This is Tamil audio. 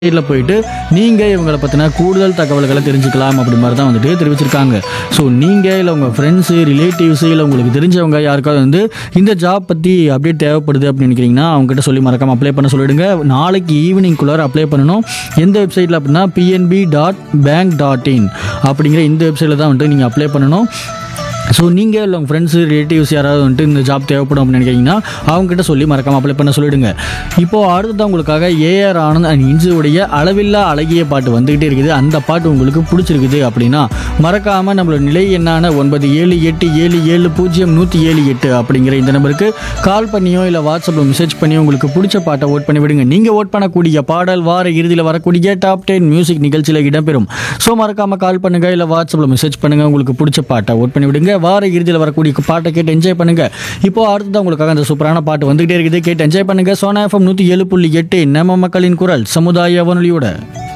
இதில் போயிட்டு நீங்கள் இவங்களை பற்றின கூடுதல் தகவல்களை தெரிஞ்சுக்கலாம் அப்படி மாதிரி தான் வந்துட்டு தெரிவிச்சிருக்காங்க ஸோ நீங்கள் இல்லை உங்கள் ஃப்ரெண்ட்ஸு ரிலேட்டிவ்ஸு இல்லை உங்களுக்கு தெரிஞ்சவங்க யாருக்காவது வந்து இந்த ஜாப் பற்றி அப்டேட் தேவைப்படுது அப்படின்னு நினைக்கிறீங்கன்னா அவங்ககிட்ட சொல்லி மறக்காம அப்ளை பண்ண சொல்லிடுங்க நாளைக்கு ஈவினிங்குள்ளார அப்ளை பண்ணணும் எந்த வெப்சைட்டில் அப்படின்னா PNB dot bank dot in அப்படிங்கிற இந்த வெப்சைட்டில் தான் வந்துட்டு நீங்கள் அப்ளை பண்ணணும் ஸோ நீங்கள் இல்லை உங்கள் ஃப்ரெண்ட்ஸு ரிலேட்டிவ்ஸ் யாராவது வந்துட்டு இந்த ஜாப் தேவைப்படும் அப்படின்னு நினைக்கிறீங்கன்னா அவங்ககிட்ட சொல்லி மறக்காம அப்ளை பண்ண சொல்லிடுங்க இப்போது அடுத்தது உங்களுக்காக ஏஆர் ஆனந்த் அண்ட் இன்சுடைய அளவில்லா அழகிய பாட்டு வந்துகிட்டே இருக்குது அந்த பாட்டு உங்களுக்கு பிடிச்சிருக்குது அப்படின்னா மறக்காமல் நம்மளோட நிலை எண்ணான ஒன்பது ஏழு எட்டு ஏழு ஏழு பூஜ்ஜியம் நூற்றி ஏழு எட்டு அப்படிங்கிற இந்த நம்பருக்கு கால் பண்ணியோ இல்லை வாட்ஸ்அப்பில் மெசேஜ் பண்ணியோ உங்களுக்கு பிடிச்ச பாட்டை ஓட் பண்ணி விடுங்க நீங்கள் ஓட் பண்ணக்கூடிய பாடல் வார இறுதியில் வரக்கூடிய டாப் டென் மியூசிக் நிகழ்ச்சியில் இடம்பெறும் ஸோ மறக்காமல் கால் பண்ணுங்கள் இல்லை வாட்ஸ்அப்பில் மெசேஜ் பண்ணுங்கள் உங்களுக்கு பிடிச்ச பாட்டை ஓட் பண்ணி விடுங்க வார இறுதியில் வரக்கூடிய பாட்டை கேட்டு என்ஜாய் பண்ணுங்க இப்போ அடுத்தது உங்களுக்காக அந்த சூப்பரான பாட்டு வந்துகிட்டே இருக்குது கேட்டு என்ஜாய் பண்ணுங்க சோனா எஃப்எம் நூற்றி ஏழு புள்ளி எட்டு நம்ம மக்களின் குரல் சமுதாய வானொலியோட